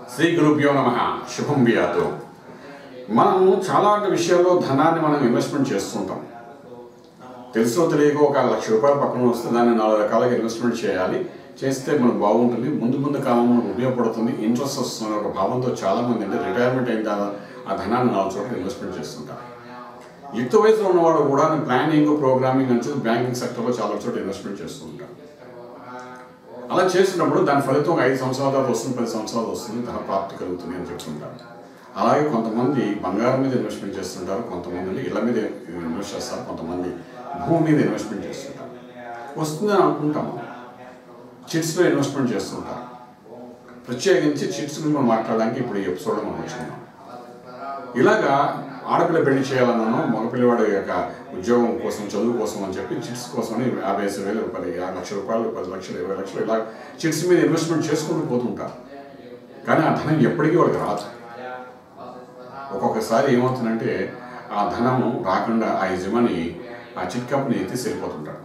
శ్రీ గురుభ్యో నమ శుభం బియాతో మనం చాలా విషయాల్లో ధనాన్ని మనం ఇన్వెస్ట్మెంట్ చేస్తుంటాం తెలుసో తెలియక ఒక లక్ష రూపాయలు పక్కన వస్తే దాన్ని నాలుగు రకాలుగా ఇన్వెస్ట్మెంట్ చేయాలి చేస్తే మనకు బాగుంటుంది ముందు ముందు కాలంలో మనకు ఉపయోగపడుతుంది ఇంట్రెస్ట్ వస్తున్న ఒక భావంతో చాలా మంది అంటే రిటైర్మెంట్ అయిన తర్వాత ఆ ధనాన్ని నాలుగు చోట్ల ఇన్వెస్ట్మెంట్ చేస్తుంటారు యుక్త వయసులో ఉన్నవాడు కూడా ప్లానింగ్ ప్రోగ్రామింగ్ అని చెప్పి బ్యాంకింగ్ సెక్టర్లో చాలా చోట్ల ఇన్వెస్ట్మెంట్ చేస్తూ ఉంటారు అలా చేసినప్పుడు దాని ఫలితం ఒక ఐదు సంవత్సరాల తర్వాత వస్తుంది పది సంవత్సరాలు వస్తుంది ధన ప్రాప్తి కలుగుతుంది అని చెప్తుంటారు అలాగే కొంతమంది బంగారం మీద ఇన్వెస్ట్మెంట్ చేస్తుంటారు కొంతమంది ఇళ్ల మీద ఇన్వెస్ట్ చేస్తారు కొంతమంది భూమి మీద ఇన్వెస్ట్మెంట్ చేస్తుంటారు వస్తుందని అనుకుంటాం చిట్స్లో ఇన్వెస్ట్మెంట్ చేస్తుంటారు ప్రత్యేకించి చిట్స్ గురించి మనం మాట్లాడడానికి ఇప్పుడు ఈ ఎపిసోడ్ మనం వచ్చుకున్నాం ఇలాగా ఆడపిల్ల పెళ్లి చేయాలన్నాను మగపిల్లవాడి యొక్క ఉద్యోగం కోసం చదువు కోసం అని చెప్పి చిట్స్ కోసం యాభై ఐదు వేల రూపాయలు యాభై లక్షల రూపాయలు పది లక్షలు ఇరవై లక్షలు ఇలా చిట్స్ మీద ఇన్వెస్ట్మెంట్ చేసుకుంటూ పోతుంటారు కానీ ఆ ధనం ఎప్పటికీ వాళ్ళకి రాదు ఒక్కొక్కసారి ఏమవుతుందంటే ఆ ధనము రాకుండా ఆ యజమాని ఆ చిట్ కంపెనీ ఎత్తి వెళ్ళిపోతుంటాడు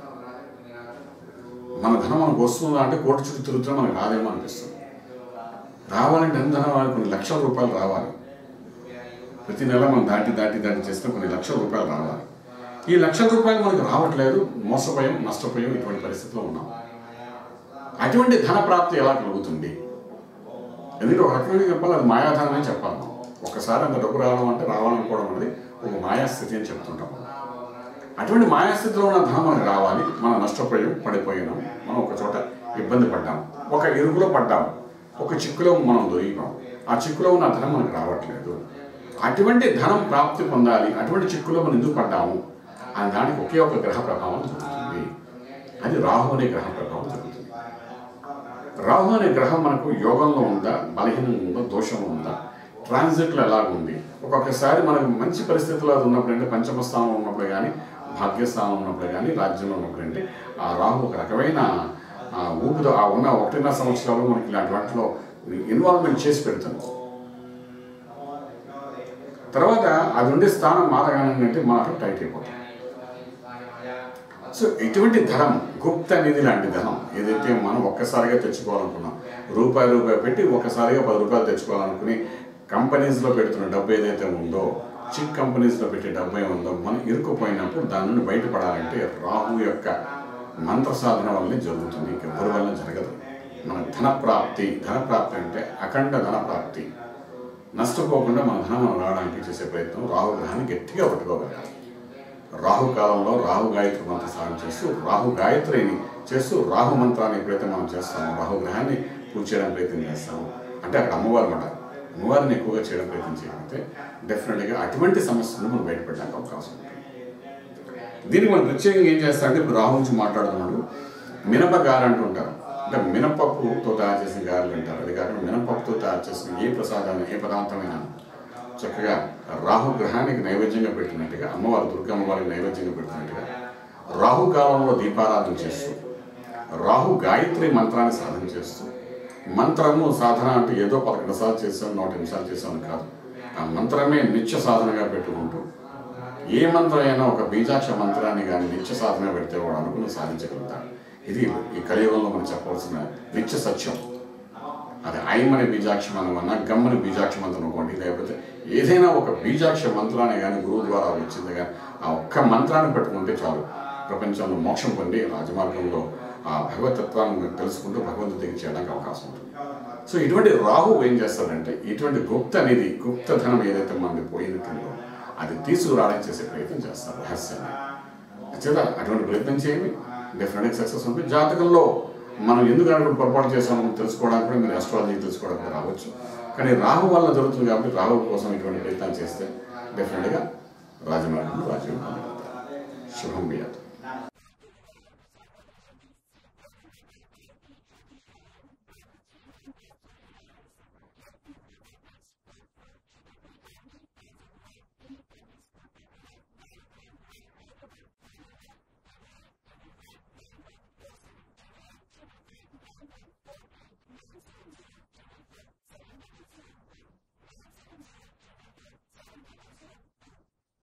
మన ధనం మనకు వస్తుందా అంటే కోటి చుట్టూ తిరుగుతున్నా మనకు రాదేమో అనిపిస్తుంది రావాలంటే ఎంత ధనం రావాలి? కొన్ని లక్షల రూపాయలు రావాలి ప్రతి నెల మనం దాటి దాటి దాటి చేస్తే కొన్ని లక్షల రూపాయలు రావాలి ఈ లక్షల రూపాయలు మనకు రావట్లేదు మోసపోయాం నష్టపోయాం ఇటువంటి పరిస్థితిలో ఉన్నాం అటువంటి ధన ప్రాప్తి ఎలా కలుగుతుంది ఎందుకంటే ఒక రకంగా చెప్పాలి అది మాయాధనం అని చెప్పాలి మనం ఒక్కసారి అంత డబ్బు రావడం అంటే రావాలనుకోవడం అనేది ఒక మాయాస్థితి అని చెప్తుంటాం మనం. అటువంటి మాయాస్థితిలో ఉన్న ధనం మనకు రావాలి మనం నష్టపోయాం పడిపోయినాం మనం ఒక చోట ఇబ్బంది పడ్డాం ఒక ఇరుకులో పడ్డాం ఒక చిక్కులో మనం దొరికినాం ఆ చిక్కులో ఉన్న ధనం మనకు రావట్లేదు అటువంటి ధనం ప్రాప్తి పొందాలి అటువంటి చిక్కులో మనం ఎందుకు పడ్డాము అని దానికి ఒకే ఒక గ్రహ ప్రభావం జరుగుతుంది అది రాహు అనే గ్రహ ప్రభావం జరుగుతుంది రాహు అనే గ్రహం మనకు యోగంలో ఉందా బలహీనంగా ఉందా దోషం ఉందా ట్రాన్సిట్లో ఎలాగుంది ఒక్కొక్కసారి మనకు మంచి పరిస్థితుల్లో అది ఉన్నప్పుడు అంటే పంచమ స్థానంలో ఉన్నప్పుడు కానీ భాగ్యస్థానం ఉన్నప్పుడు కానీ రాజ్యంలో ఉన్నప్పుడు అంటే ఆ రాహు ఒక రకమైన ఆ ఊపితో ఆ ఉన్న ఒకటిన్నర సంవత్సరాలు మనకి ఇలాంటి వాటిలో ఇన్వాల్వ్మెంట్ చేసి పెడుతుంది తర్వాత అది ఉండే స్థానం మారగానే అంటే మాత్రం టైట్ అయిపోతుంది సో ఇటువంటి ధనం గుప్త నిధి లాంటి ధనం ఏదైతే మనం ఒక్కసారిగా తెచ్చుకోవాలనుకున్నాం రూపాయి రూపాయి పెట్టి ఒక్కసారిగా పది రూపాయలు తెచ్చుకోవాలనుకుని కంపెనీస్లో పెడుతున్న డబ్బు ఏదైతే ఉందో చిక్ కంపెనీస్లో పెట్టే డబ్బు ఏ ఉందో మనం ఇరుక్కుపోయినప్పుడు దాని నుండి బయటపడాలంటే రాహు యొక్క మంత్ర సాధన వల్లనే జరుగుతుంది ఎవరి వల్ల జరగదు మన ధన ప్రాప్తి ధన ప్రాప్తి అంటే అఖండ ధన ప్రాప్తి నష్టపోకుండా మన ధనం మనం రావడానికి చేసే ప్రయత్నం రాహు గ్రహాన్ని గట్టిగా పట్టుకోగలగాలి రాహు కాలంలో రాహు గాయత్రి మంత్ర సాధన చేస్తూ రాహు గాయత్రిని చేస్తూ రాహు మంత్రాన్ని ఎప్పుడైతే మనం చేస్తామో రాహు గ్రహాన్ని పూజ చేయడానికి ప్రయత్నం చేస్తాము అంటే అక్కడ అమ్మవారు మాట అమ్మవారిని ఎక్కువగా చేయడం ప్రయత్నం చేయకపోతే డెఫినెట్గా అటువంటి సమస్యలను మనం బయటపడడానికి అవకాశం ఉంటుంది దీనికి మనం ప్రత్యేకంగా ఏం చేస్తారంటే ఇప్పుడు రాహు నుంచి మాట్లాడుతున్నాడు మినప గారె అంటుంటారు అంటే మినపప్పుతో తయారు చేసిన గారెలు అంటారు అది కాకుండా మినపప్పుతో తయారు చేసిన ఏ ప్రసాదాన్ని ఏ పదార్థమైనా చక్కగా రాహు గ్రహానికి నైవేద్యంగా పెట్టినట్టుగా అమ్మవారు దుర్గా అమ్మవారికి నైవేద్యంగా పెట్టినట్టుగా రాహు కాలంలో దీపారాధన చేస్తూ రాహు గాయత్రి మంత్రాన్ని సాధన చేస్తూ మంత్రము సాధన అంటే ఏదో పదకొండు సార్లు చేసాం నూట నిమిషాలు చేసామని కాదు ఆ మంత్రమే నిత్య సాధనగా పెట్టుకుంటూ ఏ మంత్రం అయినా ఒక బీజాక్ష మంత్రాన్ని కానీ నిత్య సాధన పెడితే వాడు అనుకుని సాధించగలుగుతాడు ఇది ఈ కలియుగంలో మనం చెప్పవలసిన నిత్య సత్యం అది ఐం అనే బీజాక్ష మంత్రం అన్నా గమ్ అనే బీజాక్ష మంత్రం అనుకోండి లేకపోతే ఏదైనా ఒక బీజాక్ష మంత్రాన్ని కానీ గురువు ద్వారా వచ్చింది కానీ ఆ ఒక్క మంత్రాన్ని పెట్టుకుంటే చాలు ప్రపంచంలో మోక్షం పొంది రాజమార్గంలో ఆ భగవతత్వాన్ని తెలుసుకుంటూ భగవంతుడి దగ్గర చేయడానికి అవకాశం ఉంటుంది సో ఇటువంటి రాహు ఏం చేస్తాడంటే ఇటువంటి గుప్త నిధి గుప్త ధనం ఏదైతే మనది పోయినట్టుందో అది తీసుకురావడానికి చేసే ప్రయత్నం చేస్తారు రహస్యాన్ని చేత అటువంటి ప్రయత్నం చేయండి డెఫినెట్గా సక్సెస్ ఉంటుంది జాతకంలో మనం ఎందుకు అటువంటి పొరపాటు చేసామో తెలుసుకోవడానికి కూడా మీరు ఆస్ట్రాలజీ తెలుసుకోవడానికి రావచ్చు కానీ రాహు వల్ల జరుగుతుంది కాబట్టి రాహు కోసం ఇటువంటి ప్రయత్నం చేస్తే డెఫినెట్గా రాజమార్గంలో రాజ్యం పొందగలుగుతారు శుభం బియ్యాలి